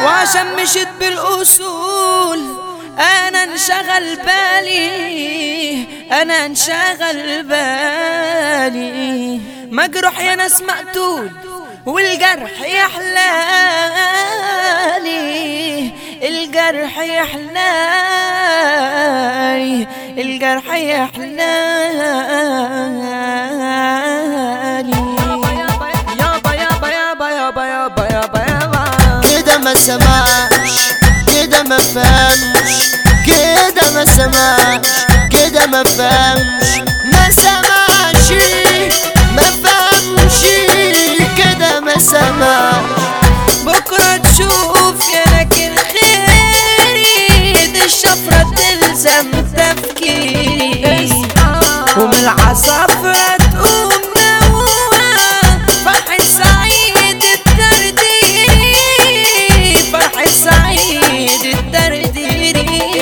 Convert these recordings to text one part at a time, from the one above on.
وعشان مشيت بالاصول انا انشغل بالي انا انشغل بالي مجروح يا ناس مقتول والجرح يحلالي الجرح يحلالي الجرح يحلالي يابا يابا يابا يابا يابا يابا يابا كده ما سمعش كده ما فهمش كده ما سمعش كده ما فهمش ما سمعش ما فهمش كده ما سمعش بكرة تشوف يا لكن خيري دي الشفرة تلزم تفكيري ومن العصافرة تقوم نوى فرحة سعيد الدرديري فرحة سعيد الدرديري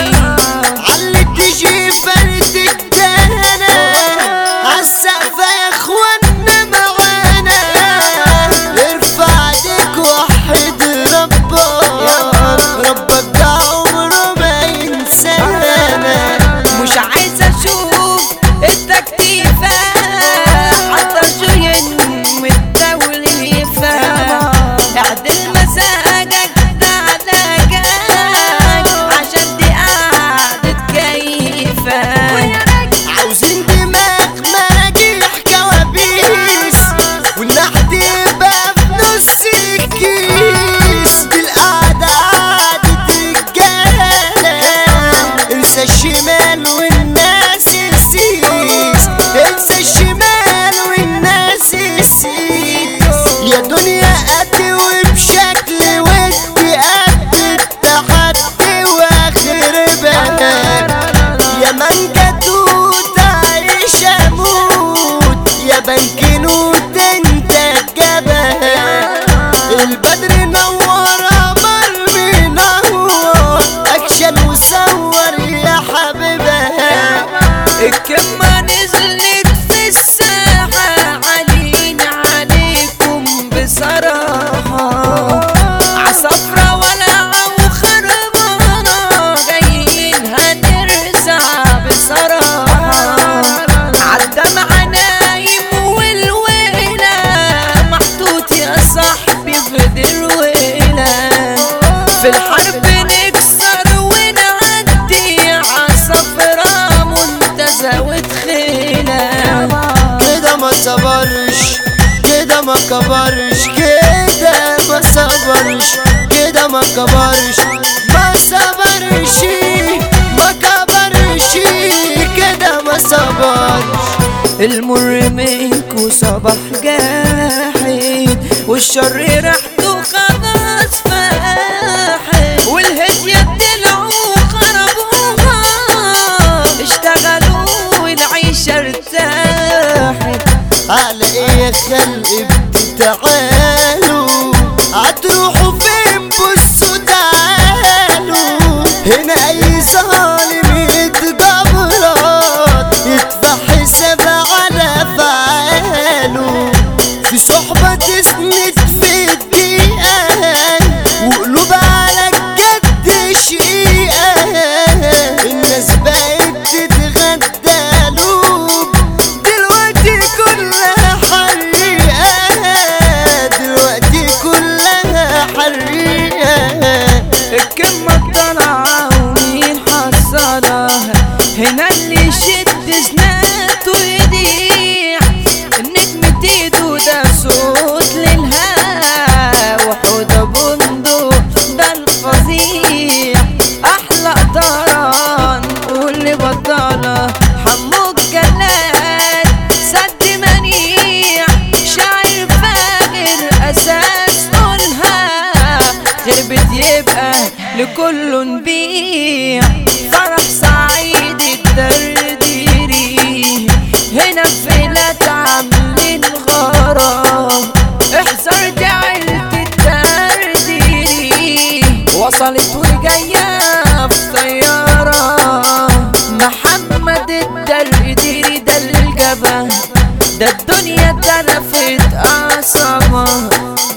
علي تجي فردك دهنا عالسقف يا اخوانا معانا ارفع ايدك وحد ربك ربك ده عمره ما ينسانا مش عايز اشوف التكتيفة حتى الجين والتوليفة اعدل مزاجك ده على جاك عشان دي قعدة كيفة عاوزين دماغ مراجيح كوابيس والنحت يبقى في نص الكيس دي القعدة قعدة رجالة انسى الشمال والناس السيس انسى الشمال والناس السيس يا دنيا قد وبشكل ودي قد التحدي واخر بهار يا من جدود عيش اموت يا بنكنوت انت الجبهة البدر نور قمر منور اكشن وصور يا حبيبها الكمة نزلت في الساحة علين عليكم بصراحة عصفرة ولا أو خربانة جايين هنرزع بصراحة عالدمع نايم والويلة محطوط يا صاحبي في درويلة في الحرب نكسر ونعدي عصفرة منتزه وتخيلة كده ما صبرش كده ما كبرش كده ما صبرش كده ما كبرش ما صبرش ما كبرش كده ما صبرش المر منكو صباح جاحد والشر ريحته خلاص فاحت والهدية طلعوا خربوها اشتغلوا والعيشة ارتاحت على ايه يا خلق بتتعالوا هتروحوا فين بصوا تعالوا هنا اي ظالم يتجبرات يدفع حساب على فعاله في صحبة تسند في الدقيقة وقلوب على الجد شقيقة الناس بقت تتغدى قلوب دلوقتي كلها حريقة دلوقتي كلها حريقة الكلمة طالعة ومين حصلها هنا اللي يشد زناته يضيع النجم تيدو ده صوت للها وحودة بندق ده الفظيع أحلى طران واللي بطلة حمو الجلاد سد منيع شاعر فاجر أساس قولها غربت يبقى لكل نبيع فرح سعيد الدرديري هنا في لا عاملين غرام احذر عيلة الدرديري وصلت وجاية في طيارة محمد الدرديري ده الجبل ده الدنيا اتلفت قصبة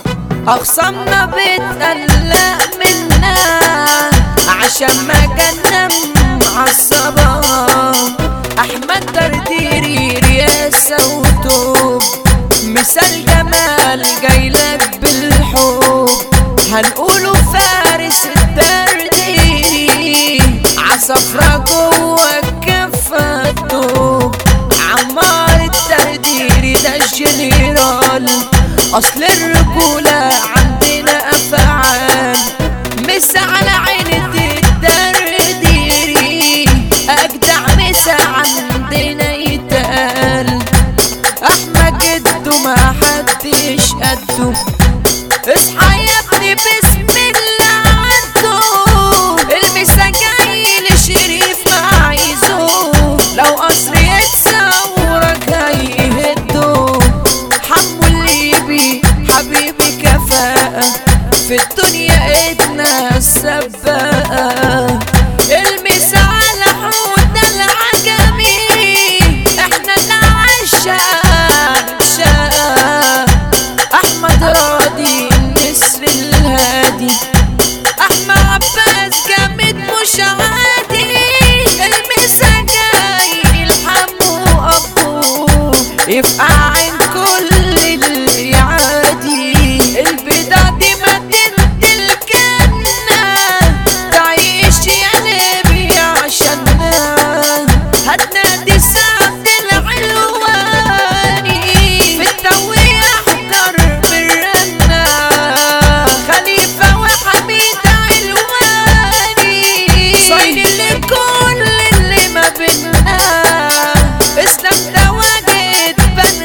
أخصامنا بتقلق منا عشان ما جنم عالصبا أحمد درديري رياسة وتوب مثال جمال جايلك بالحب هنقوله فارس الدرديري عصفرة جوه الكفة الدوب عمار الترديري ده الجنرال اصل الرجولة عندنا افعال مسا على عينة الدرديري اجدع مسا عندنا يتقال احمد جدو ما حدش قده اصحى يا ابني بسم الله عدو المسا جاي لشريف ما عايزه لو قصر يتصورك هيهدو حمو الليبي حبيبي كفاءة في الدنيا ايدنا السباقة المسا على حوض العجمي احنا نعشق نعشق احمد راضي النسر الهادي احمد عباس جامد مش عادي المسا جاي الحمو ابوه يبقى عين كل اللي يعادي البيضة دي مدينة الجنة تعيش يا نبي عشاننا هتنادي سعد العلواني في التوي احضر بالرنة خليفة وحميد علواني صين لكل اللي ما بينا اسلام تواجد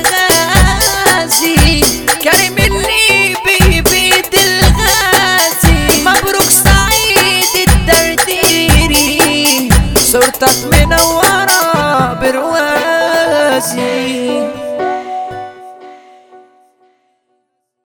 بنغازي كريم الليبي بيد الغازي مبروك سعيد الدرديري صورتك منورة برواسي